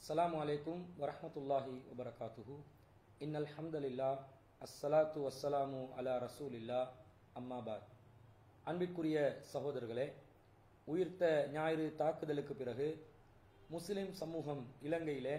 அஸ்ஸலாமு அலைக்கும் வரஹ்மத்துல்லாஹி வபரகாத்துஹு இன்னல் ஹம்தலில்லா அஸ்ஸலாத்து வஸ்ஸலாமு அலா ரசூலில்லா அம்மாபாத் அன்பிற்குரிய சகோதரர்களே உயிர்த்த ஞாயிறு தாக்குதலுக்கு பிறகு முஸ்லிம் சமூகம் இலங்கையிலே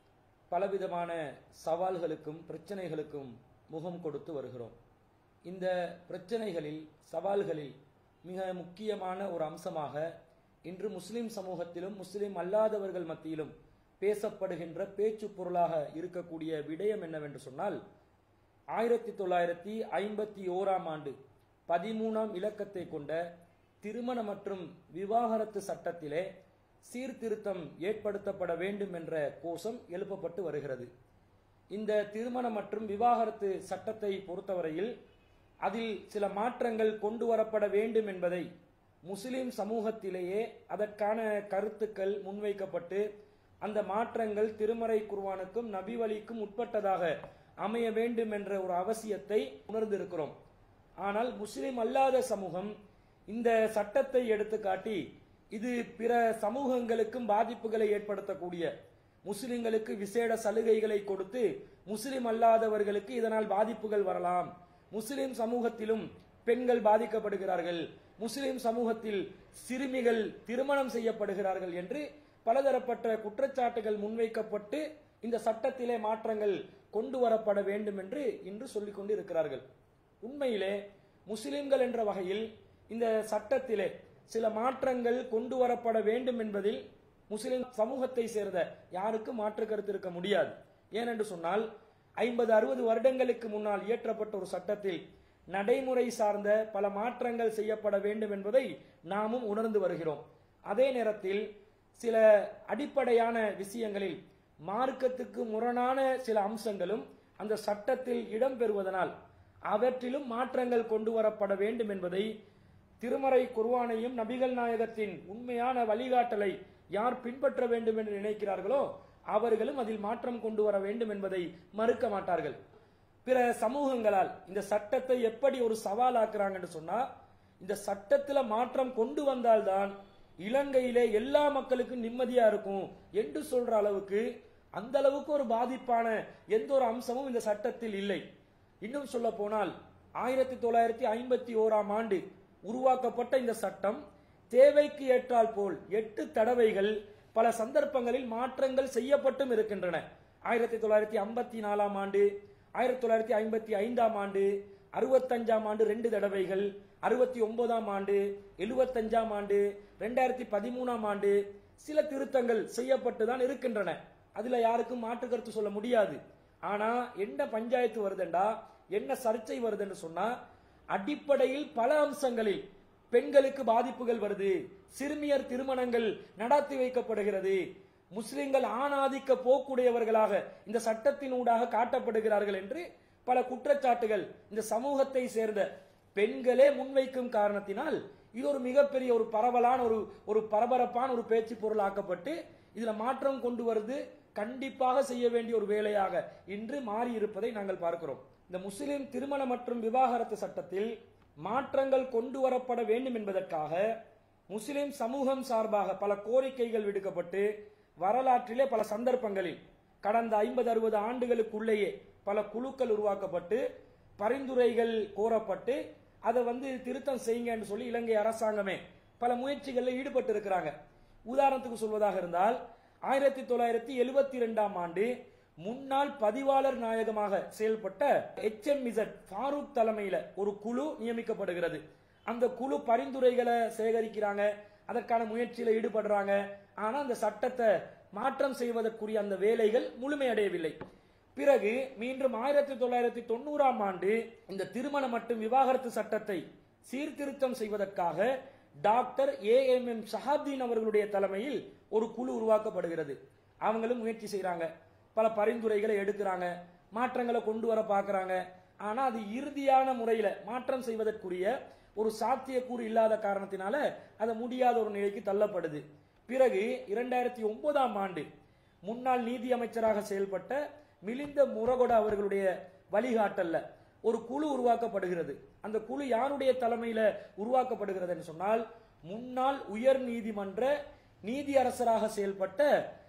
பலவிதமான சவால்களுக்கும் பிரச்சனைகளுக்கும் முகம் கொடுத்து வருகிறோம் இந்த பிரச்சனைகளில் சவால்களில் மிக முக்கியமான ஒரு அம்சமாக இன்று முஸ்லிம் சமூகத்திலும் முஸ்லிம் அல்லாதவர்கள் மத்தியிலும் பேசப்படுகின்ற பேச்சு பொருளாக இருக்கக்கூடிய விடயம் என்னவென்று சொன்னால் ஆயிரத்தி தொள்ளாயிரத்தி ஐம்பத்தி ஓராம் ஆண்டு பதிமூணாம் இலக்கத்தை கொண்ட திருமண மற்றும் விவாகரத்து சட்டத்திலே சீர்திருத்தம் ஏற்படுத்தப்பட வேண்டும் என்ற கோஷம் எழுப்பப்பட்டு வருகிறது இந்த திருமண மற்றும் விவாகரத்து சட்டத்தை பொறுத்தவரையில் அதில் சில மாற்றங்கள் கொண்டு வரப்பட வேண்டும் என்பதை முஸ்லிம் சமூகத்திலேயே அதற்கான கருத்துக்கள் முன்வைக்கப்பட்டு அந்த மாற்றங்கள் திருமறை குர்வானுக்கும் நபி வழிக்கும் உட்பட்டதாக அமைய வேண்டும் என்ற ஒரு அவசியத்தை உணர்ந்திருக்கிறோம் ஆனால் முஸ்லிம் அல்லாத சமூகம் இந்த சட்டத்தை எடுத்து காட்டி இது பிற சமூகங்களுக்கும் பாதிப்புகளை ஏற்படுத்தக்கூடிய முஸ்லிம்களுக்கு விசேட சலுகைகளை கொடுத்து முஸ்லிம் அல்லாதவர்களுக்கு இதனால் பாதிப்புகள் வரலாம் முஸ்லிம் சமூகத்திலும் பெண்கள் பாதிக்கப்படுகிறார்கள் முஸ்லிம் சமூகத்தில் சிறுமிகள் திருமணம் செய்யப்படுகிறார்கள் என்று பலதரப்பட்ட குற்றச்சாட்டுகள் முன்வைக்கப்பட்டு இந்த சட்டத்திலே மாற்றங்கள் கொண்டு வரப்பட வேண்டும் என்று இன்று சொல்லிக் கொண்டு இருக்கிறார்கள் உண்மையிலே முஸ்லிம்கள் என்ற வகையில் இந்த சட்டத்திலே சில மாற்றங்கள் கொண்டு வரப்பட வேண்டும் என்பதில் முஸ்லிம் சமூகத்தை சேர்ந்த யாருக்கும் மாற்று கருத்து இருக்க முடியாது ஏனென்று சொன்னால் ஐம்பது அறுபது வருடங்களுக்கு முன்னால் இயற்றப்பட்ட ஒரு சட்டத்தில் நடைமுறை சார்ந்த பல மாற்றங்கள் செய்யப்பட வேண்டும் என்பதை நாமும் உணர்ந்து வருகிறோம் அதே நேரத்தில் சில அடிப்படையான விஷயங்களில் மார்க்கத்துக்கு முரணான சில அம்சங்களும் அந்த சட்டத்தில் இடம்பெறுவதனால் அவற்றிலும் மாற்றங்கள் கொண்டு வரப்பட வேண்டும் என்பதை திருமறை குர்வானையும் நபிகள் நாயகத்தின் உண்மையான வழிகாட்டலை யார் பின்பற்ற வேண்டும் என்று நினைக்கிறார்களோ அவர்களும் அதில் மாற்றம் கொண்டு வர வேண்டும் என்பதை மறுக்க மாட்டார்கள் பிற சமூகங்களால் இந்த சட்டத்தை எப்படி ஒரு சவாலாக்குறாங்கன்னு சொன்னா இந்த சட்டத்துல மாற்றம் கொண்டு வந்தால்தான் இலங்கையிலே எல்லா மக்களுக்கும் நிம்மதியா இருக்கும் என்று சொல்ற அளவுக்கு அந்த அளவுக்கு ஒரு பாதிப்பான எந்த ஒரு அம்சமும் இந்த சட்டத்தில் இல்லை இன்னும் சொல்ல போனால் ஆயிரத்தி தொள்ளாயிரத்தி ஐம்பத்தி ஓராம் ஆண்டு உருவாக்கப்பட்ட இந்த சட்டம் தேவைக்கு ஏற்றால் போல் எட்டு தடவைகள் பல சந்தர்ப்பங்களில் மாற்றங்கள் செய்யப்பட்டும் இருக்கின்றன ஆயிரத்தி தொள்ளாயிரத்தி ஐம்பத்தி நாலாம் ஆண்டு ஆயிரத்தி தொள்ளாயிரத்தி ஐம்பத்தி ஐந்தாம் ஆண்டு அறுபத்தஞ்சாம் ஆண்டு ரெண்டு தடவைகள் அறுபத்தி ஒன்பதாம் ஆண்டு எழுபத்தஞ்சாம் ஆண்டு ரெண்டாயிரத்தி பதிமூணாம் ஆண்டு சில திருத்தங்கள் செய்யப்பட்டு தான் இருக்கின்றன அதுல யாருக்கும் மாற்று கருத்து சொல்ல முடியாது ஆனா என்ன பஞ்சாயத்து வருதுண்டா என்ன சர்ச்சை வருதுன்னு சொன்னா அடிப்படையில் பல அம்சங்களில் பெண்களுக்கு பாதிப்புகள் வருது சிறுமியர் திருமணங்கள் நடத்தி வைக்கப்படுகிறது முஸ்லிம்கள் ஆணாதிக்க போக்குடையவர்களாக இந்த சட்டத்தின் ஊடாக காட்டப்படுகிறார்கள் என்று பல குற்றச்சாட்டுகள் இந்த சமூகத்தை சேர்ந்த பெண்களே முன்வைக்கும் காரணத்தினால் இது ஒரு மிகப்பெரிய ஒரு பரவலான ஒரு ஒரு பரபரப்பான ஒரு பேச்சு பொருளாக்கப்பட்டு இதுல மாற்றம் கொண்டு வருது கண்டிப்பாக செய்ய வேண்டிய ஒரு வேலையாக இன்று மாறி இருப்பதை நாங்கள் பார்க்கிறோம் இந்த முஸ்லிம் திருமண மற்றும் விவாகரத்து சட்டத்தில் மாற்றங்கள் கொண்டு வரப்பட வேண்டும் என்பதற்காக முஸ்லிம் சமூகம் சார்பாக பல கோரிக்கைகள் விடுக்கப்பட்டு வரலாற்றிலே பல சந்தர்ப்பங்களில் கடந்த ஐம்பது அறுபது ஆண்டுகளுக்குள்ளேயே பல குழுக்கள் உருவாக்கப்பட்டு பரிந்துரைகள் கோரப்பட்டு அதை வந்து திருத்தம் செய்யுங்கன்னு சொல்லி இலங்கை அரசாங்கமே பல முயற்சிகளில் ஈடுபட்டு இருக்கிறாங்க உதாரணத்துக்கு சொல்வதாக இருந்தால் ஆயிரத்தி தொள்ளாயிரத்தி எழுபத்தி ரெண்டாம் ஆண்டு முன்னாள் பதிவாளர் நாயகமாக செயல்பட்ட எச் எம் இசட் ஃபாரூக் தலைமையில ஒரு குழு நியமிக்கப்படுகிறது அந்த குழு பரிந்துரைகளை சேகரிக்கிறாங்க அதற்கான முயற்சியில ஈடுபடுறாங்க ஆனா அந்த சட்டத்தை மாற்றம் செய்வதற்குரிய அந்த வேலைகள் முழுமையடையவில்லை பிறகு மீண்டும் ஆயிரத்தி தொள்ளாயிரத்தி தொண்ணூறாம் ஆண்டு இந்த திருமண மற்றும் விவாகரத்து சட்டத்தை சீர்திருத்தம் செய்வதற்காக doctor A M M Shahabdeen அவர்களுடைய தலைமையில் ஒரு குழு உருவாக்கப்படுகிறது அவங்களும் முயற்சி செய்யறாங்க பல பரிந்துரைகளை எடுக்கிறாங்க மாற்றங்களை கொண்டு வர பார்க்கறாங்க ஆனா அது இறுதியான முறையில மாற்றம் செய்வதற்குரிய ஒரு சாத்தியக்கூறு இல்லாத காரணத்தினால அது முடியாத ஒரு நிலைக்கு தள்ளப்படுது பிறகு இரண்டாயிரத்தி ஒன்பதாம் ஆண்டு முன்னாள் நீதி அமைச்சராக செயல்பட்ட மிலிந்த முரகொட அவர்களுடைய வழிகாட்டல்ல ஒரு குழு உருவாக்கப்படுகிறது அந்த குழு யாருடைய தலைமையில உருவாக்கப்படுகிறது என்று சொன்னால் முன்னாள் உயர் நீதிமன்ற நீதியரசராக செயல்பட்ட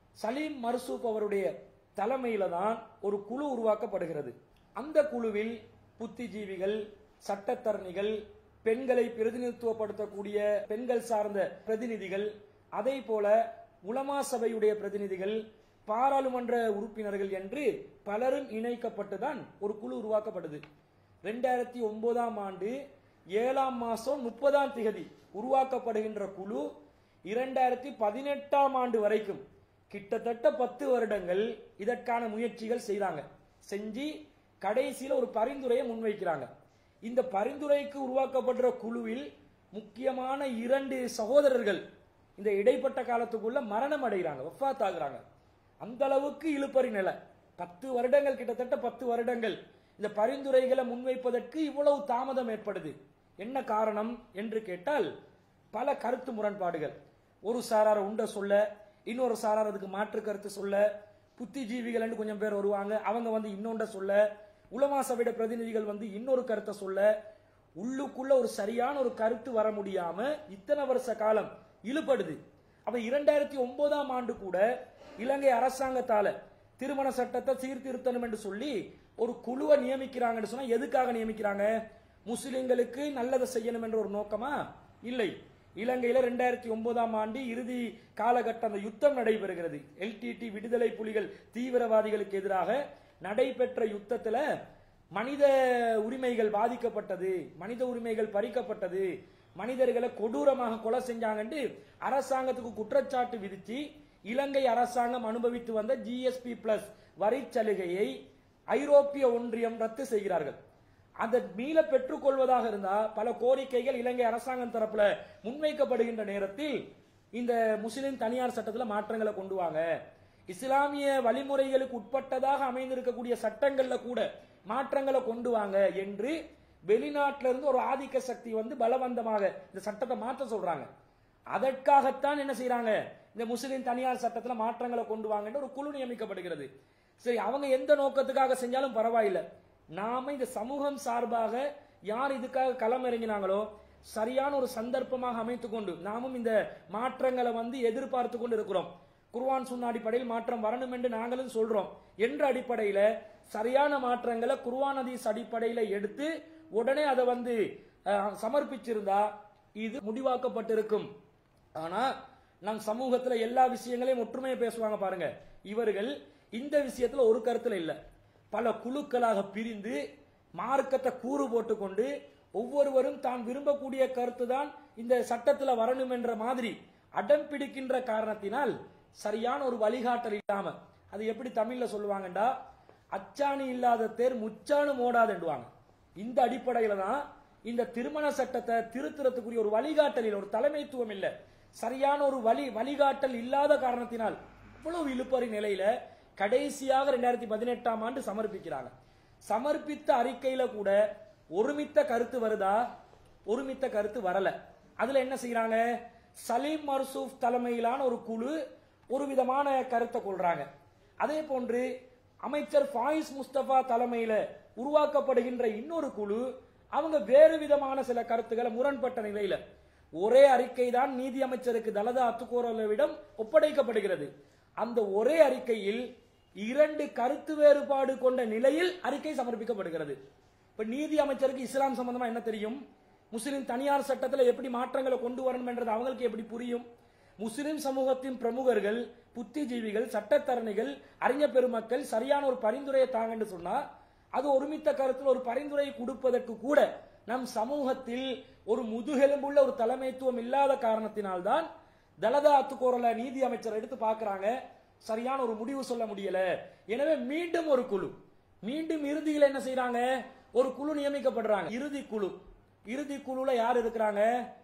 சலீம் மர்சூப் அவருடைய தலைமையில தான் ஒரு குழு உருவாக்கப்படுகிறது அந்த குழுவில் புத்திஜீவிகள் சட்டத்தரணிகள் பெண்களை பிரதிநிதித்துவப்படுத்தக்கூடிய பெண்கள் சார்ந்த பிரதிநிதிகள் அதே போல உலமா சபையுடைய பிரதிநிதிகள் பாராளுமன்ற உறுப்பினர்கள் என்று பலரும் இணைக்கப்பட்டுதான் ஒரு குழு உருவாக்கப்படுது ரெண்டாயிரத்தி ஒன்பதாம் ஆண்டு ஏழாம் மாசம் முப்பதாம் திகதி உருவாக்கப்படுகின்ற குழு இரண்டாயிரத்தி பதினெட்டாம் ஆண்டு வரைக்கும் கிட்டத்தட்ட பத்து வருடங்கள் இதற்கான முயற்சிகள் செய்தாங்க செஞ்சு கடைசியில ஒரு பரிந்துரையை முன்வைக்கிறாங்க இந்த பரிந்துரைக்கு உருவாக்கப்படுற குழுவில் முக்கியமான இரண்டு சகோதரர்கள் இந்த இடைப்பட்ட காலத்துக்குள்ள மரணம் அடைகிறாங்க வஃபாத் ஆகுறாங்க அந்த அளவுக்கு இழுப்பறி நிலை பத்து வருடங்கள் கிட்டத்தட்ட பத்து வருடங்கள் இந்த பரிந்துரைகளை முன்வைப்பதற்கு இவ்வளவு தாமதம் ஏற்படுது என்ன காரணம் என்று கேட்டால் பல கருத்து முரண்பாடுகள் ஒரு சாரார் உண்ட சொல்ல இன்னொரு சாரார் அதுக்கு மாற்று கருத்து சொல்ல புத்திஜீவிகள் கொஞ்சம் பேர் வருவாங்க அவங்க வந்து இன்னொண்ட சொல்ல உலமா சபையோட பிரதிநிதிகள் வந்து இன்னொரு கருத்தை சொல்ல உள்ளுக்குள்ள ஒரு சரியான ஒரு கருத்து வர முடியாம இத்தனை வருஷ காலம் இழுபடுது அப்ப இரண்டாயிரத்தி ஒன்பதாம் ஆண்டு கூட இலங்கை அரசாங்கத்தால திருமண சட்டத்தை சீர்திருத்தணும் என்று சொல்லி ஒரு குழுவை நியமிக்கிறாங்கன்னு சொன்னா எதுக்காக நியமிக்கிறாங்க முஸ்லிம்களுக்கு நல்லதை செய்யணும் என்ற ஒரு நோக்கமா இல்லை இலங்கையில ரெண்டாயிரத்தி ஒன்பதாம் ஆண்டு இறுதி காலகட்டம் அந்த யுத்தம் நடைபெறுகிறது எல்டிடி விடுதலை புலிகள் தீவிரவாதிகளுக்கு எதிராக நடைபெற்ற யுத்தத்துல மனித உரிமைகள் பாதிக்கப்பட்டது மனித உரிமைகள் பறிக்கப்பட்டது மனிதர்களை கொடூரமாக கொலை செஞ்சாங்கன்னு அரசாங்கத்துக்கு குற்றச்சாட்டு விதிச்சு இலங்கை அரசாங்கம் அனுபவித்து வந்த ஜிஎஸ்பி பிளஸ் வரி சலுகையை ஐரோப்பிய ஒன்றியம் ரத்து செய்கிறார்கள் அதை மீள பெற்றுக்கொள்வதாக இருந்தா பல கோரிக்கைகள் இலங்கை அரசாங்கம் தரப்புல முன்வைக்கப்படுகின்ற நேரத்தில் இந்த முஸ்லிம் தனியார் சட்டத்துல மாற்றங்களை கொண்டு வாங்க இஸ்லாமிய வழிமுறைகளுக்கு உட்பட்டதாக அமைந்திருக்கக்கூடிய சட்டங்கள்ல கூட மாற்றங்களை கொண்டு வாங்க என்று வெளிநாட்டில இருந்து ஒரு ஆதிக்க சக்தி வந்து பலவந்தமாக இந்த சட்டத்தை மாற்ற சொல்றாங்க அதற்காகத்தான் என்ன செய்யறாங்க இந்த முஸ்லிம் தனியார் சட்டத்துல மாற்றங்களை கொண்டு வாங்கன்னு ஒரு குழு நியமிக்கப்படுகிறது சரி அவங்க எந்த நோக்கத்துக்காக செஞ்சாலும் பரவாயில்லை நாம இந்த சமூகம் சார்பாக யார் இதுக்காக களம் இறங்கினாங்களோ சரியான ஒரு சந்தர்ப்பமாக அமைத்துக் கொண்டு நாமும் இந்த மாற்றங்களை வந்து எதிர்பார்த்து கொண்டு இருக்கிறோம் குர்ஆன் சுன்ன அடிப்படையில் மாற்றம் வரணும் என்று நாங்களும் சொல்றோம் என்ற அடிப்படையில சரியான மாற்றங்களை குர்ஆன் ஹதீஸ் அடிப்படையில எடுத்து உடனே அதை வந்து அஹ், சமர்ப்பிச்சிருந்தா இது முடிவாக்கப்பட்டிருக்கும் ஆனா நம் சமூகத்துல எல்லா விஷயங்களையும் ஒற்றுமையை பேசுவாங்க பாருங்க இவர்கள் இந்த விஷயத்துல ஒரு கருத்துல இல்ல பல குழுக்களாக பிரிந்து மார்க்கத்தை கூறு போட்டுக்கொண்டு ஒவ்வொருவரும் தான் விரும்பக்கூடிய கருத்து தான் இந்த சட்டத்துல வரணும் என்ற மாதிரி அடம் பிடிக்கின்ற காரணத்தினால் சரியான ஒரு வழிகாட்டல் இல்லாம அது எப்படி தமிழ்ல சொல்லுவாங்கடா அச்சாணி இல்லாத தேர் முச்சாணு மோடாதுண்டுவாங்க இந்த அடிப்படையில தான் இந்த திருமண சட்டத்தை திருத்துறதுக்குரிய ஒரு வழிகாட்டலில் ஒரு தலைமைத்துவம் இல்ல சரியான ஒரு வழி வழிகாட்டல் இல்லாத காரணத்தினால் இவ்வளவு இழுப்பறி நிலையில கடைசியாக ரெண்டாயிரத்தி பதினெட்டாம் ஆண்டு சமர்ப்பிக்கிறாங்க சமர்ப்பித்த அறிக்கையில கூட ஒருமித்த கருத்து வருதா ஒருமித்த கருத்து வரல அதுல என்ன செய்யறாங்க சலீம் மர்சூப் தலைமையிலான ஒரு குழு ஒரு விதமான கருத்தை கொள்றாங்க அதே போன்று அமைச்சர் ஃபாயிஸ் முஸ்தபா தலைமையில உருவாக்கப்படுகின்ற இன்னொரு குழு அவங்க வேறு விதமான சில கருத்துக்களை முரண்பட்ட நிலையில ஒரே அறிக்கை தான் நீதி அமைச்சருக்கு தலதா அத்துக்கோரவிடம் ஒப்படைக்கப்படுகிறது அந்த ஒரே அறிக்கையில் இரண்டு கருத்து வேறுபாடு கொண்ட நிலையில் அறிக்கை சமர்ப்பிக்கப்படுகிறது இப்ப நீதி அமைச்சருக்கு இஸ்லாம் சம்பந்தமா என்ன தெரியும் முஸ்லிம் தனியார் சட்டத்துல எப்படி மாற்றங்களை கொண்டு வரணும் என்றது அவங்களுக்கு எப்படி புரியும் முஸ்லிம் சமூகத்தின் பிரமுகர்கள் புத்திஜீவிகள் சட்டத்தரணிகள் அறிஞர் பெருமக்கள் சரியான ஒரு பரிந்துரையை தாங்கன்னு சொன்னா அது ஒருமித்த கருத்தில் ஒரு பரிந்துரையை கொடுப்பதற்கு கூட நம் சமூகத்தில் ஒரு முதுகெலும்புள்ள ஒரு தலைமைத்துவம் இல்லாத காரணத்தினால்தான் தலதா அத்துக்கோரல நீதி அமைச்சர் எடுத்து பார்க்கறாங்க சரியான ஒரு முடிவு சொல்ல முடியல எனவே மீண்டும் ஒரு குழு மீண்டும் இறுதியில் என்ன செய்றாங்க ஒரு குழு நியமிக்கப்படுறாங்க இறுதி குழு இறுதி குழுல யார் இருக்கிறாங்க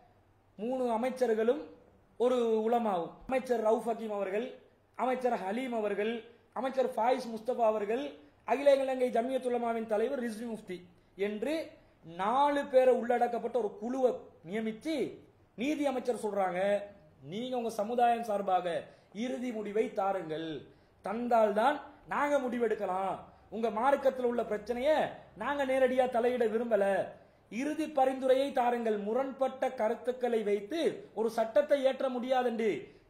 மூணு அமைச்சர்களும் ஒரு உலமாவும் அமைச்சர் ரவுஃப் ஹக்கீம் அவர்கள் அமைச்சர் ஹலீம் அவர்கள் அமைச்சர் ஃபாயிஸ் முஸ்தபா அவர்கள் அகில இலங்கை ஜமியத் உலமாவின் தலைவர் ரிஸ்வி முஃப்தி என்று நாலு பேரை உள்ளடக்கப்பட்ட ஒரு குழுவை நியமித்து நீதி அமைச்சர் சொல்றாங்க நீங்க உங்க சமுதாயம் சார்பாக இறுதி முடிவை தாருங்கள் தந்தால்தான் நாங்க முடிவெடுக்கலாம் உங்க மார்க்கத்தில் உள்ள பிரச்சனைய நாங்க நேரடியா தலையிட விரும்பல இறுதி பரிந்துரையை தாருங்கள் முரண்பட்ட கருத்துக்களை வைத்து ஒரு சட்டத்தை ஏற்ற முடியாது என்று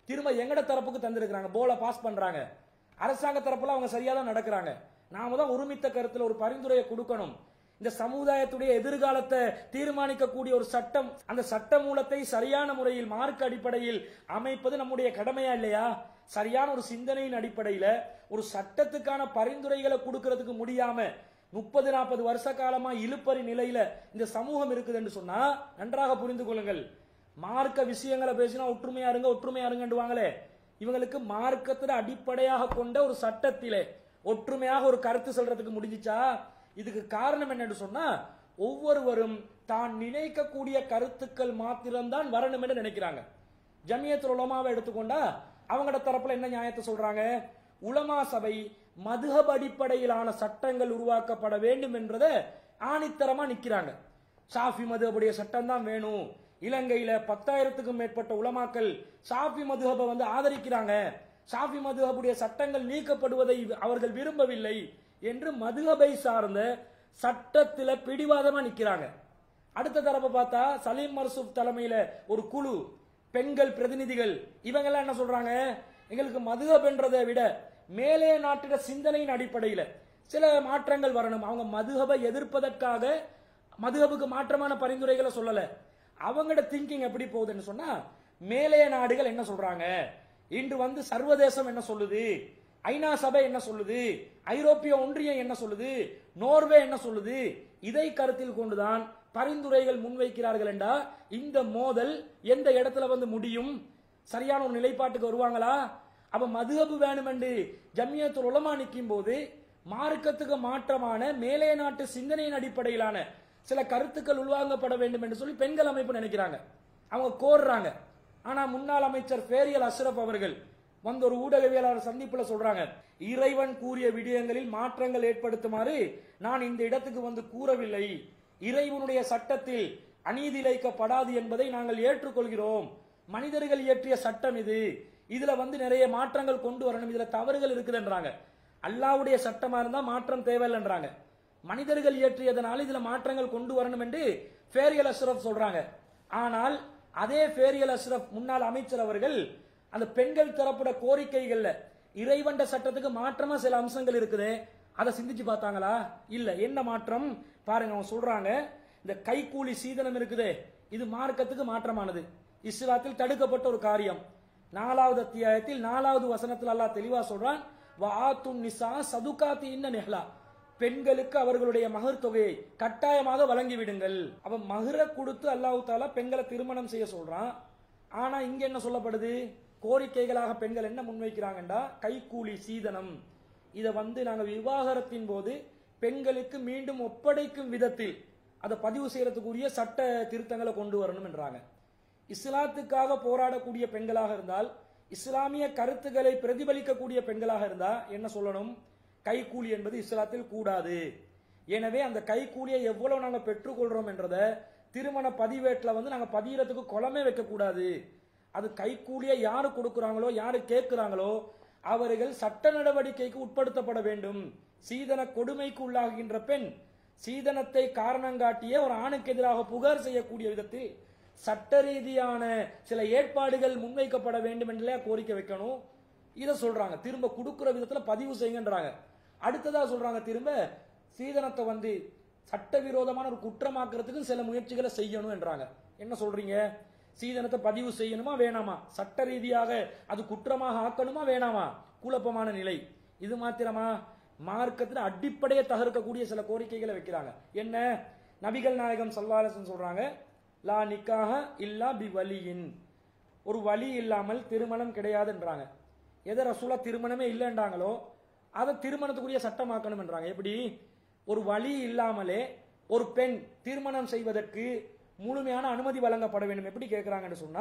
திரும்ப எங்கட தரப்புக்கு தந்திருக்கிறாங்க போல பாஸ் பண்றாங்க அரசாங்க தரப்புல அவங்க சரியா தான் நடக்கிறாங்க நாம தான் ஒருமித்த கருத்துல ஒரு பரிந்துரையை கொடுக்கணும் இந்த சமுதாயத்துடைய எதிர்காலத்தை தீர்மானிக்கக்கூடிய ஒரு சட்டம் அந்த சட்ட மூலத்தை சரியான முறையில் மார்க் அடிப்படையில் அமைப்பது நம்முடைய கடமையா இல்லையா சரியான ஒரு சிந்தனையின் அடிப்படையில ஒரு சட்டத்துக்கான பரிந்துரைகளை கொடுக்கறதுக்கு முடியாம முப்பது நாற்பது வருஷ காலமா இழுப்பறி நிலையில இந்த சமூகம் இருக்குது என்று சொன்னா நன்றாக புரிந்து கொள்ளுங்கள் மார்க்க விஷயங்களை பேசினா ஒற்றுமையா இருங்க ஒற்றுமையா இருங்கன்றுவாங்களே இவங்களுக்கு மார்க்கத்துல அடிப்படையாக கொண்ட ஒரு சட்டத்திலே ஒற்றுமையாக ஒரு கருத்து சொல்றதுக்கு முடிஞ்சிச்சா இதுக்கு காரணம் என்னன்னு சொன்னா ஒவ்வொருவரும் தான் நினைக்கக்கூடிய கருத்துக்கள் மாத்திரம்தான் வரணும் என்று நினைக்கிறாங்க ஜமியத்துல் உலமாவை எடுத்துக்கொண்டா அவங்களோட தரப்புல என்ன நியாயத்தை சொல்றாங்க உலமா சபை மதுஹப் அடிப்படையிலான சட்டங்கள் உருவாக்கப்பட வேண்டும் என்றதை ஆணித்தரமா நிக்கிறாங்க ஷாஃபி மதுஹபுடைய சட்டம் தான் வேணும் இலங்கையில பத்தாயிரத்துக்கும் மேற்பட்ட உலமாக்கள் ஷாஃபி மதுஹபை வந்து ஆதரிக்கிறாங்க ஷாஃபி மதுஹபுடைய சட்டங்கள் நீக்கப்படுவதை அவர்கள் விரும்பவில்லை என்று மதுஹபை சார்ந்த சட்டத்துல பிடிவாதமா நிக்கிறாங்க அடுத்த தரப்பை பார்த்தா சலீம் மர்சூப் தலைமையில ஒரு குழு பெண்கள் பிரதிநிதிகள் இவங்க எல்லாம் என்ன சொல்றாங்க எங்களுக்கு மதுஹப்ன்றதை விட மேலே நாட்டிட சிந்தனையின் அடிப்படையில சில மாற்றங்கள் வரணும் அவங்க மதுஹபை எதிர்ப்பதற்காக மதுஹபுக்கு மாற்றமான பரிந்துரைகளை சொல்லல அவங்களோட திங்கிங் எப்படி போகுதுன்னு சொன்னா மேலே நாடுகள் என்ன சொல்றாங்க இன்று வந்து சர்வதேசம் என்ன சொல்லுது ஐநா சபை என்ன சொல்லுது ஐரோப்பிய ஒன்றியம் என்ன சொல்லுது நோர்வே என்ன சொல்லுது இதை கருத்தில் கொண்டுதான் பரிந்துரைகள் முன்வைக்கிறார்கள் என்றா இந்த மோதல் எந்த இடத்துல வந்து முடியும் சரியான ஒரு நிலைப்பாட்டுக்கு வருவாங்களா அப்ப மதுஹபு வேணும் என்று ஜம்மியத்துல் உலமா நிற்கும் போது மார்க்கத்துக்கு மாற்றமான மேலே நாட்டு சிந்தனையின் அடிப்படையிலான சில கருத்துக்கள் உள்வாங்கப்பட வேண்டும் என்று சொல்லி பெண்கள் அமைப்பு நினைக்கிறாங்க அவங்க கோர்றாங்க ஆனா முன்னாள் அமைச்சர் ஃபேரியல் அஷ்ரப் அவர்கள் வந்து ஒரு ஊடகவியலாளர் சந்திப்புல சொல்றாங்க இறைவன் கூறிய விடயங்களில் மாற்றங்கள் ஏற்படுத்துமாறு நான் இந்த இடத்துக்கு வந்து கூறவில்லை இறைவனுடைய சட்டத்தில் அநீதி இழைக்கப்படாது என்பதை நாங்கள் ஏற்றுக்கொள்கிறோம் மனிதர்கள் இயற்றிய சட்டம் இது இதுல வந்து நிறைய மாற்றங்கள் கொண்டு வரணும் இதுல தவறுகள் இருக்குதுன்றாங்க அல்லாவுடைய சட்டமா இருந்தா மாற்றம் தேவையில்லைன்றாங்க மனிதர்கள் இயற்றியதனால இதுல மாற்றங்கள் கொண்டு வரணும் என்று ஃபேரியல் அஷ்ரப் சொல்றாங்க ஆனால் அதே ஃபேரியல் அஷ்ரப் முன்னாள் அமைச்சர் அவர்கள் அந்த பெண்கள் தரப்புட கோரிக்கைகள்ல இறைவண்ட சட்டத்துக்கு மாற்றமா சில அம்சங்கள் இருக்குது அதை சிந்திச்சு பார்த்தாங்களா இல்ல என்ன மாற்றம் பாருங்க அவங்க சொல்றாங்க இந்த கைக்கூலி சீதனம் இருக்குது இது மார்க்கத்துக்கு மாற்றமானது இஸ்லாத்தில் தடுக்கப்பட்ட ஒரு காரியம் நாலாவது அத்தியாயத்தில் நாலாவது வசனத்தில் அல்லாஹ் தெளிவா சொல்றான் வாத்துன் நிசா சதுகாத்தி இன்ன நெஹ்லா பெண்களுக்கு அவர்களுடைய மகர் தொகையை கட்டாயமாக வழங்கி விடுங்கள் அப்ப மகரை கொடுத்து அல்லாஹு தாலா பெண்களை திருமணம் செய்ய சொல்றான் ஆனா இங்க என்ன சொல்லப்படுது கோரிக்கைகளாக பெண்கள் என்ன முன்வைக்கிறாங்கண்டா கைக்கூலி சீதனம் இதை வந்து நாங்க விவாகரத்தின் போது பெண்களுக்கு மீண்டும் ஒப்படைக்கும் விதத்தில் அதை பதிவு செய்யறதுக்குரிய சட்ட திருத்தங்களை கொண்டு வரணும் என்றாங்க இஸ்லாத்துக்காக போராடக்கூடிய பெண்களாக இருந்தால் இஸ்லாமிய கருத்துக்களை பிரதிபலிக்கக்கூடிய பெண்களாக இருந்தா என்ன சொல்லணும் கைக்கூலி என்பது இஸ்லாத்தில் கூடாது எனவே அந்த கைக்கூலியை எவ்வளவு நாங்க பெற்றுக்கொள்றோம் என்றதை திருமண பதிவேட்டில் வந்து நாங்க பதியறதுக்கு குளமே வைக்கக்கூடாது அது கைக்கூலியை யாரு கொடுக்குறாங்களோ யாரு கேட்கிறாங்களோ அவர்கள் சட்ட நடவடிக்கைக்கு உட்படுத்தப்பட வேண்டும் சீதன கொடுமைக்கு உள்ளாகின்ற பெண் சீதனத்தை காரணங்காட்டிய ஒரு ஆணுக்கு எதிராக புகார் செய்யக்கூடிய விதத்தில் சட்ட ரீதியான சில ஏற்பாடுகள் முன்வைக்கப்பட வேண்டும் என்றே கோரிக்கை வைக்கணும் இதை சொல்றாங்க திரும்ப கொடுக்கிற விதத்துல பதிவு செய்யுங்கன்றாங்க அடுத்ததா சொல்றாங்க திரும்ப சீதனத்தை வந்து சட்டவிரோதமான ஒரு குற்றமாக்குறதுக்கு சில முயற்சிகளை செய்யணும் என்றாங்க என்ன சொல்றீங்க சீதனத்தை பதிவு செய்யணுமா வேணாமா சட்ட ரீதியாக அது குற்றமாக ஆக்கணுமா வேணாமா குழப்பமான நிலை இது மாத்திரமா மார்க்கத்தில் அடிப்படையை தகர்க்கக்கூடிய சில கோரிக்கைகளை வைக்கிறாங்க என்ன நபிகள் நாயகம் சல்லாலசன் சொல்றாங்க லா நிக்காக இல்லா பி வலியின் ஒரு வழி இல்லாமல் திருமணம் கிடையாதுன்றாங்க எதை ரசூலா திருமணமே இல்லைன்றாங்களோ அதை திருமணத்துக்குரிய சட்டமாக்கணும் என்றாங்க எப்படி ஒரு வழி இல்லாமலே ஒரு பெண் திருமணம் செய்வதற்கு முழுமையான அனுமதி வழங்கப்பட வேண்டும் எப்படி கேட்கிறாங்கன்னு சொன்னா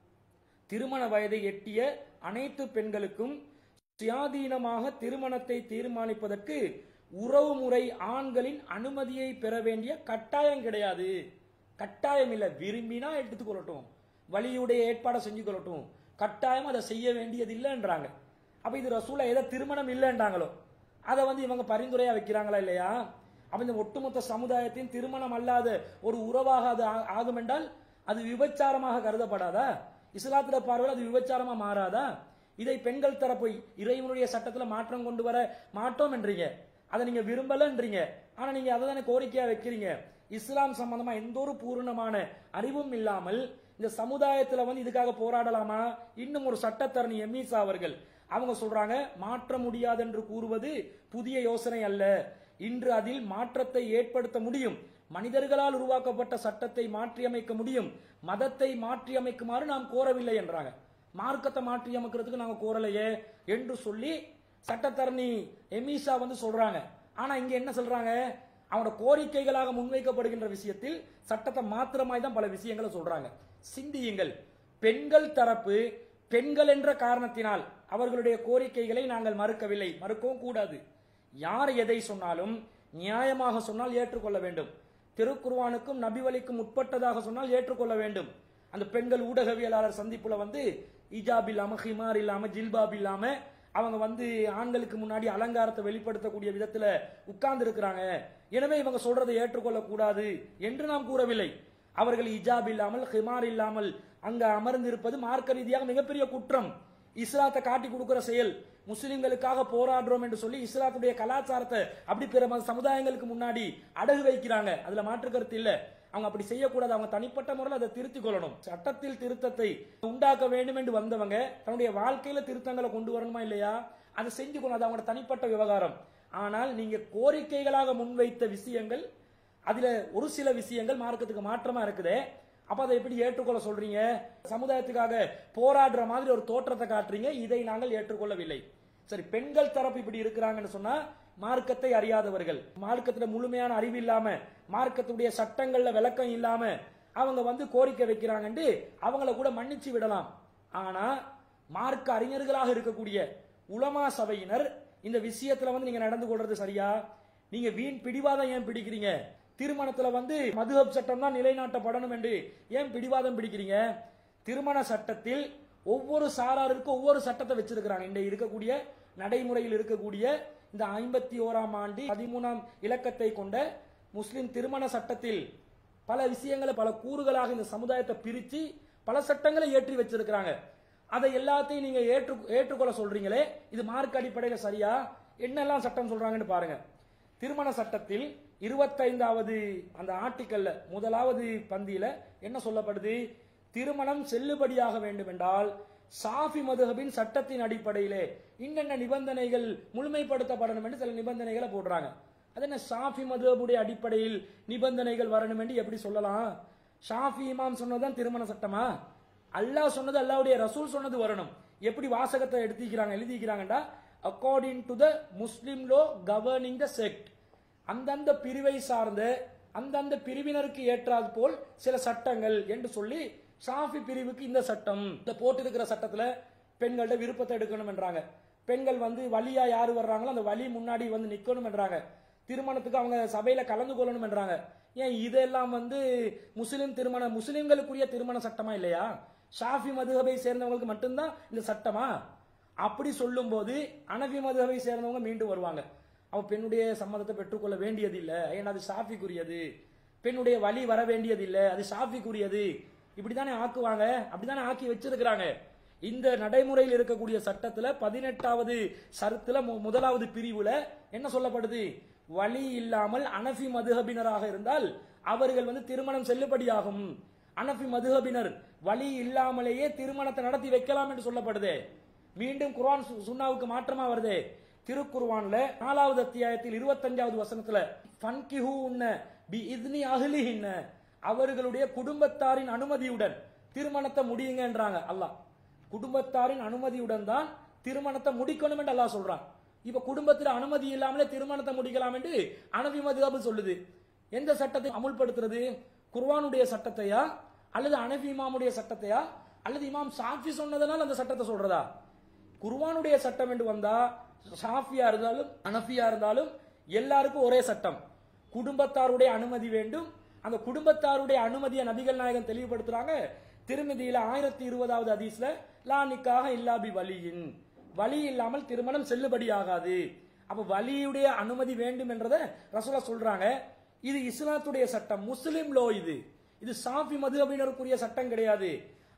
திருமண வயதை எட்டிய அனைத்து பெண்களுக்கும் சுயாதீனமாக திருமணத்தை தீர்மானிப்பதற்கு உறவு முறை ஆண்களின் அனுமதியை பெற வேண்டிய கட்டாயம் கிடையாது கட்டாயம் இல்ல விரும்பினா எடுத்துக் கொள்ளட்டும் வழியுடைய ஏற்பாடை செஞ்சு கொள்ளட்டும் கட்டாயம் அதை செய்ய வேண்டியது இல்லைன்றாங்க அப்ப இது ரசூலா எதை திருமணம் இல்லைன்றாங்களோ அதை வந்து இவங்க பரிந்துரையா வைக்கிறாங்களா இல்லையா அப்ப இந்த ஒட்டுமொத்த சமுதாயத்தின் திருமணம் அல்லாத ஒரு உறவாக அது ஆ- ஆகும் என்றால் அது விபச்சாரமாக கருதப்படாதா இஸ்லாத்துல பார்வையில் அது விபச்சாரமா மாறாதா இதை பெண்கள் தரப்பு இறைவனுடைய சட்டத்துல மாற்றம் கொண்டு வர மாட்டோம் என்றீங்க அதை நீங்க விரும்பலன்றீங்க ஆனா நீங்க அதை தானே கோரிக்கையா வைக்கிறீங்க இஸ்லாம் சம்பந்தமா எந்த ஒரு பூரணமான அறிவும் இல்லாமல் இந்த சமுதாயத்துல வந்து இதுக்காக போராடலாமா இன்னும் ஒரு சட்டத்தரணி எம்இசா அவர்கள் அவங்க சொல்றாங்க மாற்ற முடியாது என்று கூறுவது புதிய யோசனை அல்ல இன்று அதில் மாற்றத்தை ஏற்படுத்த முடியும் மனிதர்களால் உருவாக்கப்பட்ட சட்டத்தை மாற்றியமைக்க முடியும் மதத்தை மாற்றியமைக்குமாறு நாம் கோரவில்லை என்றாங்க மார்க்கத்தை மாற்றி அமைக்கிறதுக்கு நாங்க கோரலையே என்று சொல்லி சட்டத்தரணி எமிஷா வந்து சொல்றாங்க ஆனா இங்க என்ன சொல்றாங்க அவனோட கோரிக்கைகளாக முன்வைக்கப்படுகின்ற விஷயத்தில் சட்டத்தை மாத்திரமாய் தான் பல விஷயங்களை சொல்றாங்க சிந்தியுங்கள் பெண்கள் தரப்பு பெண்கள் என்ற காரணத்தினால் அவர்களுடைய கோரிக்கைகளை நாங்கள் மறுக்கவில்லை மறுக்கவும் கூடாது யார் எதை சொன்னாலும் நியாயமாக சொன்னால் ஏற்றுக்கொள்ள வேண்டும் திருக்குர்வானுக்கும் நபிவலிக்கும் உட்பட்டதாக சொன்னால் ஏற்றுக்கொள்ள வேண்டும் அந்த பெண்கள் ஊடகவியலாளர் சந்திப்புல வந்து இஜாப் இல்லாம ஹிமார் இல்லாம ஜில்பாப் இல்லாம அவங்க வந்து ஆண்களுக்கு முன்னாடி அலங்காரத்தை வெளிப்படுத்தக்கூடிய விதத்துல உட்கார்ந்து இருக்கிறாங்க எனவே இவங்க சொல்றதை ஏற்றுக்கொள்ள கூடாது என்று நாம் கூறவில்லை அவர்கள் இஜாப் இல்லாமல் ஹிமார் இல்லாமல் அங்க அமர்ந்திருப்பது மார்க்க ரீதியாக மிகப்பெரிய குற்றம் இஸ்லாத்தை காட்டி கொடுக்கிற செயல் முஸ்லிம்களுக்காக போராடுறோம் என்று சொல்லி இஸ்லாத்துடைய கலாச்சாரத்தை அப்படி பிற மத சமுதாயங்களுக்கு முன்னாடி அடகு வைக்கிறாங்க அதுல மாற்று கருத்து இல்ல அவங்க அப்படி செய்யக்கூடாது அவங்க தனிப்பட்ட முறையில் அதை திருத்திக் கொள்ளணும் சட்டத்தில் திருத்தத்தை உண்டாக்க வேண்டும் என்று வந்தவங்க தன்னுடைய வாழ்க்கையில திருத்தங்களை கொண்டு வரணுமா இல்லையா அதை செஞ்சு கொள்ளணும் அது அவங்களோட தனிப்பட்ட விவகாரம் ஆனால் நீங்க கோரிக்கைகளாக முன்வைத்த விஷயங்கள் அதுல ஒரு சில விஷயங்கள் மார்க்கத்துக்கு மாற்றமா இருக்குது அப்ப அதை எப்படி ஏற்றுக்கொள்ள சொல்றீங்க சமுதாயத்துக்காக போராடுற மாதிரி ஒரு தோற்றத்தை காட்டுறீங்க இதை நாங்கள் ஏற்றுக்கொள்ளவில்லை சரி பெண்கள் தரப்பு இப்படி இருக்கிறாங்கன்னு சொன்னா மார்க்கத்தை அறியாதவர்கள் மார்க்கத்துல முழுமையான அறிவு இல்லாம மார்க்கத்துடைய சட்டங்கள்ல விளக்கம் இல்லாம அவங்க வந்து கோரிக்கை வைக்கிறாங்கன்னு அவங்கள கூட மன்னிச்சு விடலாம் ஆனா மார்க்க அறிஞர்களாக இருக்கக்கூடிய உலமா சபையினர் இந்த விஷயத்துல வந்து நீங்க நடந்து கொள்றது சரியா நீங்க வீண் பிடிவாதம் ஏன் பிடிக்கிறீங்க திருமணத்துல வந்து மதுஹப் சட்டம் தான் நிலைநாட்டப்படணும் என்று ஏன் பிடிவாதம் பிடிக்கிறீங்க திருமண சட்டத்தில் ஒவ்வொரு சாராருக்கும் ஒவ்வொரு சட்டத்தை வச்சிருக்கிறாங்க இந்த இருக்கக்கூடிய நடைமுறையில் இருக்கக்கூடிய இந்த ஐம்பத்தி ஓராம் ஆண்டு பதிமூணாம் இலக்கத்தை கொண்ட முஸ்லிம் திருமண சட்டத்தில் பல விஷயங்களை பல கூறுகளாக இந்த சமுதாயத்தை பிரிச்சு பல சட்டங்களை ஏற்றி வச்சிருக்கிறாங்க அதை எல்லாத்தையும் நீங்க ஏற்று ஏற்றுக்கொள்ள சொல்றீங்களே இது மார்க் அடிப்படையில சரியா என்னெல்லாம் சட்டம் சொல்றாங்கன்னு பாருங்க திருமண சட்டத்தில் இருபத்தைந்தாவது அந்த ஆர்டிக்கல்ல முதலாவது பந்தியில என்ன சொல்லப்படுது திருமணம் செல்லுபடியாக வேண்டும் என்றால் சாஃபி மதுஹபின் சட்டத்தின் அடிப்படையிலே இன்னென்ன நிபந்தனைகள் முழுமைப்படுத்தப்படணும் என்று சில நிபந்தனைகளை போடுறாங்க அது என்ன ஷாஃபி மதுஹபுடைய அடிப்படையில் நிபந்தனைகள் வரணும் என்று எப்படி சொல்லலாம் ஷாஃபி இமாம் சொன்னதுதான் திருமண சட்டமா அல்லாஹ் சொன்னது அல்லாவுடைய ரசூல் சொன்னது வரணும் எப்படி வாசகத்தை எடுத்திக்கிறாங்க எழுதிக்கிறாங்கடா according to the Muslim law governing the sect அந்தந்த பிரிவை சார்ந்த அந்தந்த பிரிவினருக்கு ஏற்றாது போல் சில சட்டங்கள் என்று சொல்லி ஷாஃபி பிரிவுக்கு இந்த சட்டம் இந்த போட்டிருக்கிற சட்டத்துல பெண்கள்ட்ட விருப்பத்தை எடுக்கணும் என்றாங்க பெண்கள் வந்து வழியா யாரு வர்றாங்களோ அந்த வழி முன்னாடி வந்து நிக்கணும் என்றாங்க திருமணத்துக்கு அவங்க சபையில கலந்து கொள்ளணும் என்றாங்க ஏன் இதெல்லாம் வந்து முஸ்லிம் திருமண முஸ்லிம்களுக்குரிய திருமண சட்டமா இல்லையா ஷாஃபி மதுஹபை சேர்ந்தவங்களுக்கு மட்டும்தான் இந்த சட்டமா அப்படி சொல்லும்போது அனபி மதுஹபை சேர்ந்தவங்க மீண்டும் வருவாங்க அவ பெண்ணுடைய சம்மதத்தை பெற்றுக்கொள்ள வேண்டியது இல்ல ஏன்னா அது ஷாஃபிக்குரியது பெண்ணுடைய வழி வர வேண்டியது இல்ல அது ஷாஃபிக்குரியது இப்படித்தானே ஆக்குவாங்க அப்படித்தானே ஆக்கி வச்சிருக்கிறாங்க இந்த நடைமுறையில் இருக்கக்கூடிய சட்டத்துல பதினெட்டாவது சரத்துல மு- முதலாவது பிரிவுல என்ன சொல்லப்படுது வழி இல்லாமல் அனஃபி மதுஹபினராக இருந்தால் அவர்கள் வந்து திருமணம் செல்லுபடியாகும் அனஃபி மதுஹபினர் வழி இல்லாமலேயே திருமணத்தை நடத்தி வைக்கலாம் என்று சொல்லப்படுது மீண்டும் குர்ஆன் சு- சுன்னாவுக்கு மாற்றமா வருது திருக்குர்ஆன்ல நாலாவது அத்தியாயத்தில் இருபத்தஞ்சாவது வசனத்துல ஃபன்கிஹு உன்ன பி இத்னி அஹ்லிஹின்ன அவர்களுடைய குடும்பத்தாரின் அனுமதியுடன் திருமணத்தை முடியுங்கன்றாங்க அல்லாஹ் குடும்பத்தாரின் அனுமதியுடன் தான் திருமணத்தை முடிக்கணும் என்று அல்லாஹ் சொல்றான் இப்ப குடும்பத்தில் அனுமதி இல்லாமலே திருமணத்தை முடிக்கலாம் என்று அனவி மதுஹப் சொல்லுது எந்த சட்டத்தை அமுல்படுத்துறது குர்ஆனுடைய சட்டத்தையா அல்லது அனபி இமாமுடைய சட்டத்தையா அல்லது இமாம் சாஃபி சொன்னதனால் அந்த சட்டத்தை சொல்றதா குர்ஆனுடைய சட்டம் என்று வந்தா ஷாஃபியா இருந்தாலும் அனஃபியா இருந்தாலும் எல்லாருக்கும் ஒரே சட்டம் குடும்பத்தாருடைய அனுமதி வேண்டும் அந்த குடும்பத்தாருடைய அனுமதியை நபிகள் நாயகம் தெளிவுபடுத்துறாங்க திருமதியில ஆயிரத்தி இருபதாவது ஹதீஸ்ல லா நிக்காக இல்லா பி வலியின் வலி இல்லாமல் திருமணம் செல்லுபடியாகாது அப்ப வலியுடைய அனுமதி வேண்டும் என்றத ரசூலா சொல்றாங்க இது இஸ்லாத்துடைய சட்டம் முஸ்லிம் லோ இது இது சாஃபி மதுஹபினருக்குரிய சட்டம் கிடையாது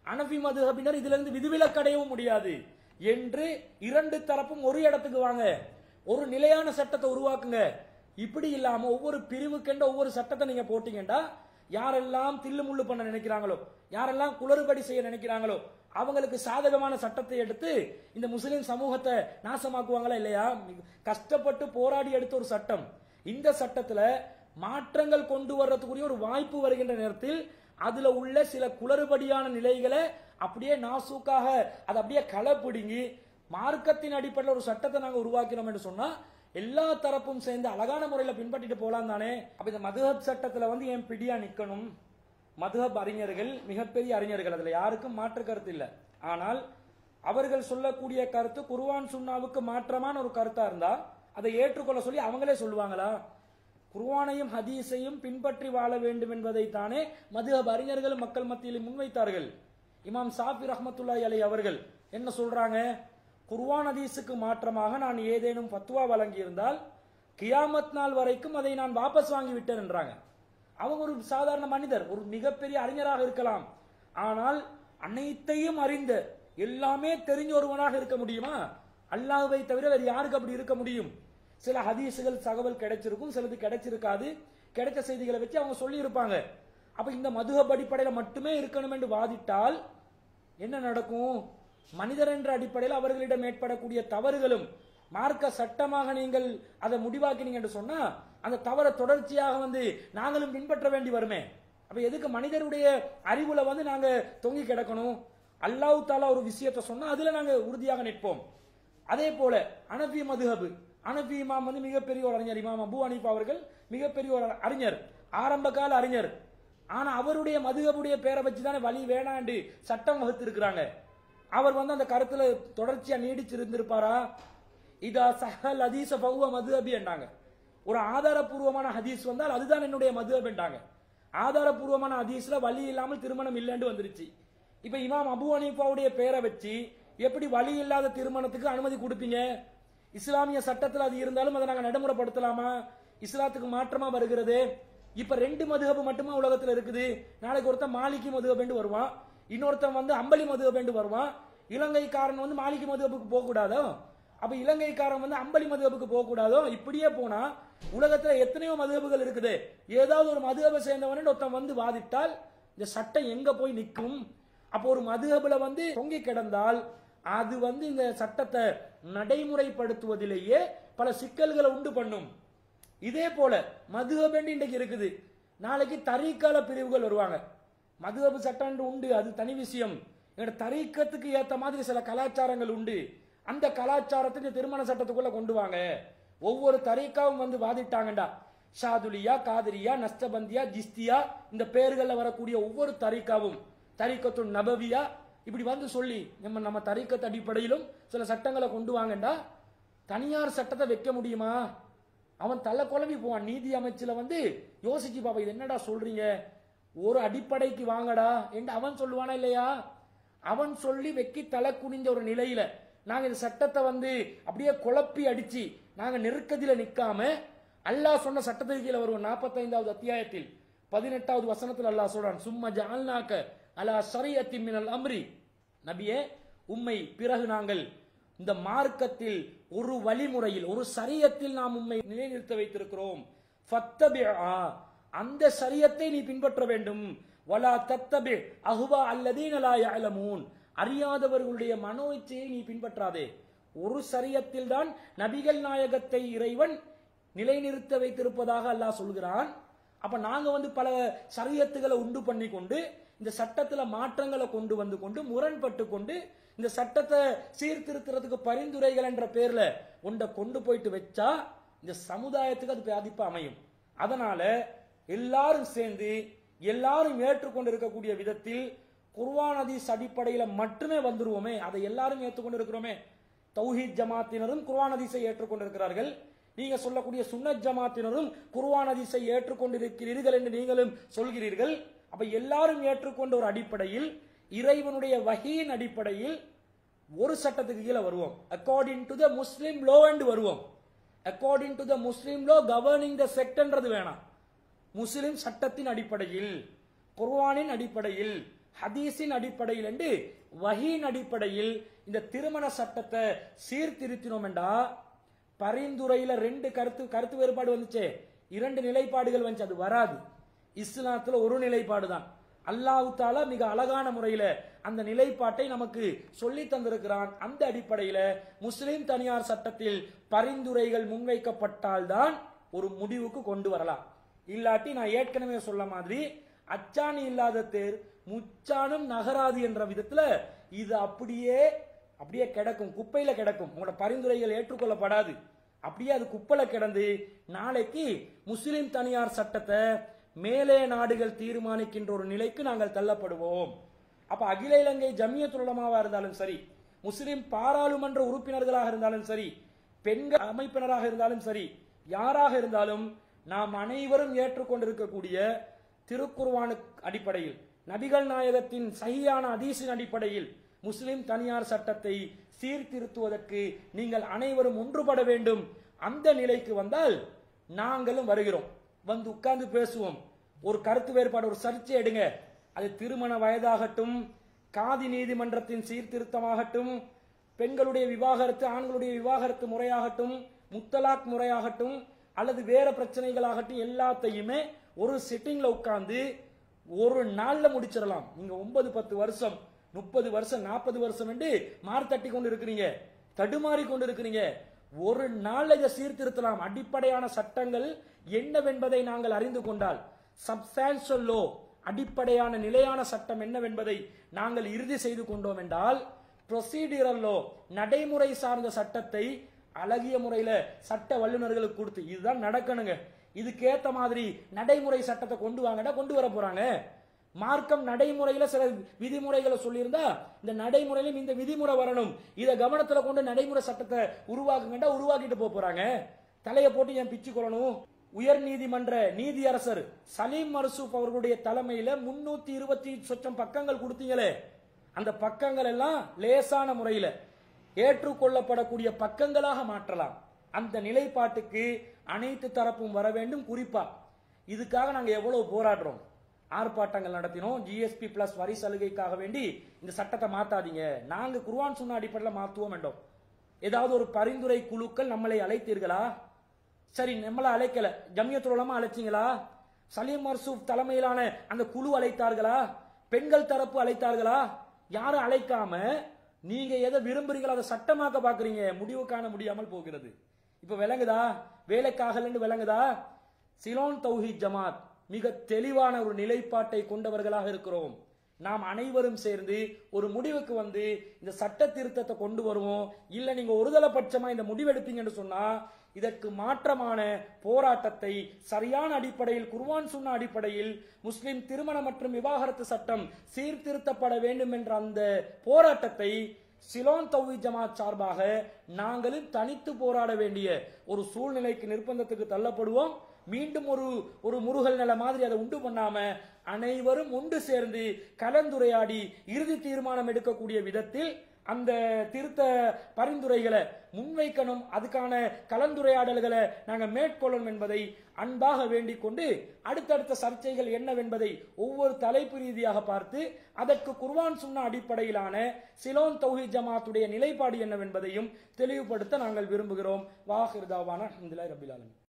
அனபி மதுஹபினர் இதுல இருந்து விதிவிலக்கடையவும் முடியாது என்று இரண்டு தரப்பும் ஒரு இடத்துக்கு வாங்க ஒரு நிலையான சட்டத்தை உருவாக்குங்க இப்படி இல்லாம ஒவ்வொரு பிரிவுக்கென்ற ஒவ்வொரு சட்டத்தை நீங்க போட்டீங்கன்னா யாரெல்லாம் தில்லு முள்ளு பண்ண நினைக்கிறாங்களோ யாரெல்லாம் குளறுபடி செய்ய நினைக்கிறாங்களோ அவங்களுக்கு சாதகமான சட்டத்தை எடுத்து இந்த முஸ்லிம் சமூகத்தை நாசமாக்குவாங்களா இல்லையா மிக கஷ்டப்பட்டு போராடி எடுத்த ஒரு சட்டம் இந்த சட்டத்துல மாற்றங்கள் கொண்டு வர்றதுக்குரிய ஒரு வாய்ப்பு வருகின்ற நேரத்தில் அதுல உள்ள சில குளறுபடியான நிலைகளை அப்படியே நாசூக்காக அதை அப்படியே களை பிடுங்கி மார்க்கத்தின் அடிப்படையில் ஒரு சட்டத்தை நாங்க உருவாக்கினோம் என்று சொன்னா எல்லா தரப்பும் சேர்ந்து அழகான முறையில பின்பற்றிட்டு போலாம் தானே அப்ப இந்த மதுஹப் சட்டத்துல வந்து என் பிடியா நிக்கணும் மதுஹப் அறிஞர்கள் மிகப்பெரிய அறிஞர்கள் அதுல யாருக்கும் மாற்று கருத்து இல்லை ஆனால் அவர்கள் சொல்லக்கூடிய கருத்து குர்ஆன் சுன்னாவுக்கு மாற்றமான ஒரு கருத்தா இருந்தா அதை ஏற்றுக்கொள்ள சொல்லி அவங்களே சொல்லுவாங்களா குர்ஆனையும் ஹதீஸையும் பின்பற்றி வாழ வேண்டும் என்பதை தானே மதுஹப் அறிஞர்கள் மக்கள் மத்தியில் முன்வைத்தார்கள் இமாம் சாஃபி ரஹ்மத்துல்லாஹி அலை அவர்கள் என்ன சொல்றாங்க குர்ஆன் ஹதீஸுக்கு மாற்றமாக நான் ஏதேனும் ஃபத்வா வழங்கியிருந்தால் கியாமத் நாள் வரைக்கும் அதை நான் வாபஸ் வாங்கி விட்டேன் என்றாங்க அவங்க ஒரு சாதாரண மனிதர் ஒரு மிகப்பெரிய அறிஞராக இருக்கலாம் ஆனால் அனைத்தையும் அறிந்த எல்லாமே தெரிஞ்ச ஒருவனாக இருக்க முடியுமா அல்லாஹ்வை தவிர வேறு யாருக்கு அப்படி இருக்க முடியும் சில ஹதீஸுகள் தகவல் கிடைச்சிருக்கும் சிலது கிடைச்சிருக்காது கிடைச்ச செய்திகளை வச்சு அவங்க சொல்லி இருப்பாங்க அப்ப இந்த மதுகப் அடிப்படையில மட்டுமே இருக்கணும் என்று வாதிட்டால் என்ன நடக்கும் மனிதர் என்ற அடிப்படையில் அவர்களிடம் ஏற்படக்கூடிய தவறுகளும் மார்க்க சட்டமாக நீங்கள் அதை முடிவாக்கினீங்க என்று சொன்னா அந்த தவறை தொடர்ச்சியாக வந்து நாங்களும் பின்பற்ற வேண்டி வருமே அப்ப எதுக்கு மனிதருடைய அறிவுல வந்து நாங்க தொங்கி கிடக்கணும் அல்லாஹ் தாலா ஒரு விஷயத்தை சொன்னா அதுல நாங்க உறுதியாக நிற்போம் அதே போல அனபி மதுஹபு அனபி இமாம் வந்து மிகப்பெரிய ஒரு அறிஞர் இமாம் அபு அனிஃபா அவர்கள் மிகப்பெரிய ஒரு அறிஞர் ஆரம்ப கால அறிஞர் ஆனா அவருடைய மதுஹபுடைய பேரை வச்சு தானே வழி வேணாண்டு சட்டம் வகுத்திருக்கிறாங்க அவர் வந்து அந்த கருத்துல தொடர்ச்சியா நீடிச்சு இருந்திருப்பாரா இதா சஹல் ஹதீஸ பகுவ மதுஹபி என்றாங்க ஒரு ஆதாரபூர்வமான ஹதீஸ் வந்தால் அதுதான் என்னுடைய மதுஹப் என்றாங்க ஆதாரபூர்வமான ஹதீஸ்ல வழி இல்லாமல் திருமணம் இல்லைன்னு வந்துருச்சு இப்ப இமாம் அபு ஹனீஃபாவுடைய பேரை வச்சு எப்படி வழி இல்லாத திருமணத்துக்கு அனுமதி கொடுப்பீங்க இஸ்லாமிய சட்டத்தில் அது இருந்தாலும் அதை நாங்க நடைமுறைப்படுத்தலாமா இஸ்லாத்துக்கு மாற்றமா வருகிறது இப்ப ரெண்டு மதுகபு மட்டுமா உலகத்துல இருக்குது நாளைக்கு ஒருத்தன் மாலிகி மதுகபேண்டு வருவான் இன்னொருத்தன் வந்து அம்பலி மதுகபேண்டு வருவான் இலங்கைக்காரன் வந்து மாலிகி மதுகபுக்கு போக கூடாதோ அப்ப இலங்கைக்காரன் வந்து அம்பலி மதுகபுக்கு போக கூடாதோ இப்படியே போனா உலகத்துல எத்தனையோ மதுகபுகள் இருக்குது ஏதாவது ஒரு மதுகபை சேர்ந்தவன் ஒருத்தன் வந்து வாதிட்டால் இந்த சட்டம் எங்க போய் நிற்கும் அப்போ ஒரு மதுகபுல வந்து தொங்கி கிடந்தால் அது வந்து இந்த சட்டத்தை நடைமுறைப்படுத்துவதிலேயே பல சிக்கல்களை உண்டு பண்ணும் இதே போல மதுகபேண்டு இன்றைக்கு இருக்குது நாளைக்கு தரீக்கால பிரிவுகள் வருவாங்க மதுகபு சட்டம் உண்டு அது தனி விஷயம் எங்களோட தரீக்கத்துக்கு ஏத்த மாதிரி சில கலாச்சாரங்கள் உண்டு அந்த கலாச்சாரத்துக்கு திருமண சட்டத்துக்குள்ள கொண்டு வாங்க ஒவ்வொரு தரீக்காவும் வந்து வாதிட்டாங்கடா ஷாதுலியா காதிரியா நஸ்தபந்தியா ஜிஸ்தியா இந்த பேர்கள்ல வரக்கூடிய ஒவ்வொரு தரீக்காவும் தரீக்கத்து நபவியா இப்படி வந்து சொல்லி நம்ம நம்ம தரீக்கத்து அடிப்படையிலும் சில சட்டங்களை கொண்டு வாங்கண்டா தனியார் சட்டத்தை வைக்க முடியுமா அவன் தலை குழம்பி போவான் நீதி அமைச்சுல வந்து யோசிச்சு பாப்பா இது என்னடா சொல்றீங்க ஒரு அடிப்படைக்கு வாங்கடா என்று அவன் சொல்லுவானா இல்லையா அவன் சொல்லி வெக்கி தலை குனிஞ்ச ஒரு நிலையில நாங்க இந்த சட்டத்தை வந்து அப்படியே குழப்பி அடிச்சு நாங்க நெருக்கதியில நிக்காம அல்லாஹ் சொன்ன சட்டத்துக்கு கீழே வருவோம் நாற்பத்தைந்தாவது அத்தியாயத்தில் பதினெட்டாவது வசனத்தில் அல்லாஹ் சொல்றான் சும்மா ஜால்நாக்க அலா ஷரியத்தி மினல் அம்ரி நபியே உம்மை பிறகு நாங்கள் இந்த மார்க்கத்தில் ஒரு வழிமுறையில் ஒரு சரியத்தில் நாம் உம்மை நிலைநிறுத்த வைத்திருக்கிறோம் ஃபத்தபிஆ அந்த சரியத்தை நீ பின்பற்ற வேண்டும் வலா தத்தபி அஹுவா அல்லதீன லா யஅலமூன் அறியாதவர்களுடைய மனோ இச்சையை நீ பின்பற்றாதே ஒரு சரியத்தில் தான் நபிகள் நாயகத்தை இறைவன் நிலைநிறுத்த வைத்திருப்பதாக அல்லாஹ் சொல்கிறான் அப்ப நாங்க வந்து பல சரியத்துகளை உண்டு பண்ணி கொண்டு இந்த சட்டத்துல மாற்றங்களை கொண்டு வந்து கொண்டு முரண்பட்டு கொண்டு இந்த சட்டத்தை சீர்திருத்துறதுக்கு பரிந்துரைகள் என்ற பேர்ல ஒன்றை கொண்டு போயிட்டு வச்சா இந்த சமுதாயத்துக்கு அது பாதிப்பு அமையும் அதனால எல்லாரும் சேர்ந்து எல்லாரும் ஏற்றுக்கொண்டு இருக்கக்கூடிய விதத்தில் குர்வான் ஹதீஸ் அடிப்படையில மட்டுமே வந்துருவோமே அதை எல்லாரும் ஏற்றுக்கொண்டு இருக்கிறோமே தௌஹீத் ஜமாத்தினரும் குர்வான் ஹதீஸை ஏற்றுக்கொண்டிருக்கிறார்கள் நீங்க சொல்லக்கூடிய சுன்னத் ஜமாத்தினரும் குர்வான் ஹதீஸை ஏற்றுக்கொண்டிருக்கிறீர்கள் என்று நீங்களும் சொல்கிறீர்கள் அப்ப எல்லாரும் ஏற்றுக்கொண்ட ஒரு அடிப்படையில் இறைவனுடைய வகையின் அடிப்படையில் ஒரு சட்டத்துக்கு கீழே வருவோம் according to the Muslim law and வருவோம் according to the Muslim law governing the செக்ட்ன்றது வேணாம் முஸ்லிம் சட்டத்தின் அடிப்படையில் குர்வானின் அடிப்படையில் ஹதீஸின் அடிப்படையில் என்று வஹீன் அடிப்படையில் இந்த திருமண சட்டத்தை சீர்திருத்தினோம் என்றா பரிந்துரையில ரெண்டு கருத்து கருத்து வேறுபாடு வந்துச்சே இரண்டு நிலைப்பாடுகள் வந்துச்சு அது வராது இஸ்லாத்துல ஒரு நிலைப்பாடு தான் அல்லாஹ் தாலா மிக அழகான முறையில அந்த நிலைப்பாட்டை நமக்கு சொல்லி தந்திருக்கிறான் அந்த அடிப்படையில முஸ்லிம் தனியார் சட்டத்தில் பரிந்துரைகள் முன்வைக்கப்பட்டால்தான் ஒரு முடிவுக்கு கொண்டு வரலாம் இல்லாட்டி நான் ஏற்கனவே சொல்ல மாதிரி அச்சாணி இல்லாத தேர் முச்சானும் நகராது என்ற விதத்துல இது அப்படியே அப்படியே கிடக்கும் குப்பையில கிடக்கும் உங்களோட பரிந்துரைகள் ஏற்றுக்கொள்ளப்படாது அப்படியே அது குப்பையில கிடந்து நாளைக்கு முஸ்லிம் தனியார் சட்டத்தை மேலே நாடுகள் தீர்மானிக்கின்ற ஒரு நிலைக்கு நாங்கள் தள்ளப்படுவோம் அப்ப அகில இலங்கை ஜமியத் உலமாவா இருந்தாலும் சரி முஸ்லிம் பாராளுமன்ற உறுப்பினர்களாக இருந்தாலும் சரி பெண்கள் அமைப்பினராக இருந்தாலும் சரி யாராக இருந்தாலும் நாம் அனைவரும் ஏற்றுக்கொண்டிருக்கக்கூடிய திருக்குர்வானு அடிப்படையில் நபிகள் நாயகத்தின் சகியான அதீசின் அடிப்படையில் முஸ்லிம் தனியார் சட்டத்தை சீர்திருத்துவதற்கு நீங்கள் அனைவரும் ஒன்றுபட வேண்டும் அந்த நிலைக்கு வந்தால் நாங்களும் வருகிறோம் வந்து உட்கார்ந்து பேசுவோம் ஒரு கருத்து வேறுபாடு ஒரு சர்ச்சை எடுங்க அது திருமண வயதாகட்டும் காதி நீதிமன்றத்தின் சீர்திருத்தமாகட்டும் பெண்களுடைய விவாகரத்து ஆண்களுடைய விவாகரத்து முறையாகட்டும் முத்தலாக் முறையாகட்டும் அல்லது வேற பிரச்சனைகளாகட்டும் எல்லாத்தையுமே ஒரு சிட்டிங்ல உட்கார்ந்து ஒரு நாள்ல முடிச்சிடலாம் நீங்க ஒன்பது பத்து வருஷம் முப்பது வருஷம் நாற்பது வருஷம் என்று மார்த்தட்டி கொண்டு இருக்கிறீங்க தடுமாறி கொண்டு இருக்கிறீங்க ஒரு நாள்ல இதை சீர்திருத்தலாம் அடிப்படையான சட்டங்கள் என்னவென்பதை நாங்கள் அறிந்து கொண்டால் சப்ஸ்டான்ஷியல் லோ அடிப்படையான நிலையான சட்டம் என்னவென்பதை நாங்கள் இறுதி செய்து கொண்டோம் என்றால் ப்ரொசீடியரல் லோ நடைமுறை சார்ந்த சட்டத்தை அழகிய முறையில சட்ட வல்லுநர்களுக்கு கொடுத்து இதுதான் நடக்கணுங்க இதுக்கேத்த மாதிரி நடைமுறை சட்டத்தை கொண்டு வாங்கடா கொண்டு வர போறாங்க மார்க்கம் நடைமுறையில சில விதிமுறைகளை சொல்லியிருந்தா இந்த நடைமுறையிலும் இந்த விதிமுறை வரணும் இதை கவனத்துல கொண்டு நடைமுறை சட்டத்தை உருவாக்குங்கண்டா உருவாக்கிட்டு போக போறாங்க தலையை போட்டு ஏன் பிச்சு கொள்ளணும் உயர் நீதிமன்ற நீதியரசர் சலீம் மர்சூப் அவர்களுடைய தலைமையில முன்னூத்தி இருபத்தி சொச்சம் பக்கங்கள் கொடுத்தீங்களே அந்த பக்கங்கள் எல்லாம் லேசான முறையில ஏற்றுக்கொள்ளப்படக்கூடிய பக்கங்களாக மாற்றலாம் அந்த நிலைப்பாட்டுக்கு அனைத்து தரப்பும் வர வேண்டும் குறிப்பா இதுக்காக நாங்க எவ்வளவு போராடுறோம் ஆர்ப்பாட்டங்கள் நடத்தினோம் ஜிஎஸ்பி பிளஸ் வரி சலுகைக்காக வேண்டி இந்த சட்டத்தை மாத்தாதீங்க நாங்க குர்வான் சொன்ன அடிப்படையில் மாத்துவோம் என்றோம் ஏதாவது ஒரு பரிந்துரை குழுக்கள் நம்மளை அழைத்தீர்களா சரி நம்மள அழைக்கல ஜமியத்துலமா அழைச்சிங்களா சலீம் மர்சூப் தலைமையிலான அந்த குழு அழைத்தார்களா பெண்கள் தரப்பு அழைத்தார்களா யாரும் அழைக்காம நீங்க எதை விரும்புறீங்களோ அதை சட்டமாக்க பாக்குறீங்க முடிவு காண முடியாமல் போகிறது இப்ப விளங்குதா வேலைக்காகலன்னு விளங்குதா சிலோன் தௌஹீத் ஜமாத் மிக தெளிவான ஒரு நிலைப்பாட்டை கொண்டவர்களாக இருக்கிறோம் நாம் அனைவரும் சேர்ந்து ஒரு முடிவுக்கு வந்து இந்த சட்ட திருத்தத்தை கொண்டு வருவோம் இல்ல நீங்க ஒருதலைபட்சமா இந்த முடிவெடுப்பீங்கன்னு சொன்னா இதற்கு மாற்றமான போராட்டத்தை சரியான அடிப்படையில் குர்வான் சுன்ன அடிப்படையில் முஸ்லிம் திருமண மற்றும் விவாகரத்து சட்டம் சீர்திருத்தப்பட வேண்டும் என்ற அந்த போராட்டத்தை சிலோன் தௌஹி ஜமாத் சார்பாக நாங்களும் தனித்து போராட வேண்டிய ஒரு சூழ்நிலைக்கு நிர்பந்தத்துக்கு தள்ளப்படுவோம் மீண்டும் ஒரு ஒரு முருகல் நில மாதிரி அதை உண்டு பண்ணாம அனைவரும் ஒன்று சேர்ந்து கலந்துரையாடி இறுதி தீர்மானம் எடுக்கக்கூடிய விதத்தில் அந்த திருத்த பரிந்துரைகளை முன்வைக்கணும் அதுக்கான கலந்துரையாடல்களை நாங்கள் மேற்கொள்ளணும் என்பதை அன்பாக வேண்டிக் கொண்டு அடுத்தடுத்த சர்ச்சைகள் என்னவென்பதை ஒவ்வொரு தலைப்பு ரீதியாக பார்த்து அதற்கு குர்வான் சுன்ன அடிப்படையிலான சிலோன் தௌஹி ஜமாத்துடைய நிலைப்பாடு என்னவென்பதையும் தெளிவுபடுத்த நாங்கள் விரும்புகிறோம் வாஹிர்தாவான இந்த ரபிலாலமி